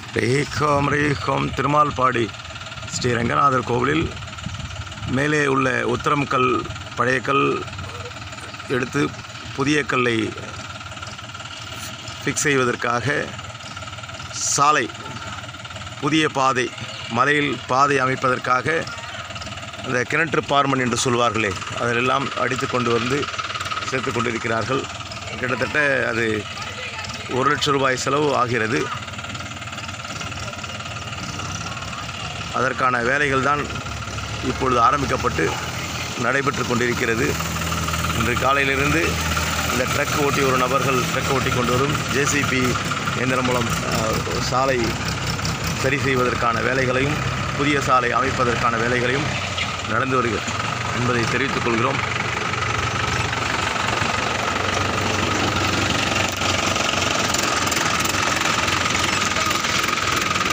ரேகம் ரேகம் திருமால்பாடி ஸ்ரீ ரங்கநாதர் கோவிலில் மேலே உள்ள உத்தரம் கல் பழைய கல் எடுத்து புதிய கல்லை ஃபிக்ஸ் செய்வதற்காக சாலை புதிய பாதை மலையில் பாதை அமைப்பதற்காக அந்த கிணற்று பார்மன் என்று சொல்வார்களே அதிலெல்லாம் அடித்து கொண்டு வந்து சேர்த்து கொண்டிருக்கிறார்கள் கிட்டத்தட்ட அது ஒரு லட்சம் ரூபாய் செலவு ஆகிறது அதற்கான வேலைகள் தான் இப்பொழுது ஆரம்பிக்கப்பட்டு நடைபெற்று கொண்டிருக்கிறது இன்று காலையிலிருந்து இந்த ட்ரக் ஓட்டி ஒரு நபர்கள் ட்ரக் ஓட்டி கொண்டு வரும் ஜேசிபி இயந்திரம் மூலம் அஹ், சாலை சரி செய்வதற்கான வேலைகளையும் புதிய சாலை அமைப்பதற்கான வேலைகளையும் நடந்து வருகிறது என்பதை தெரிவித்துக் கொள்கிறோம்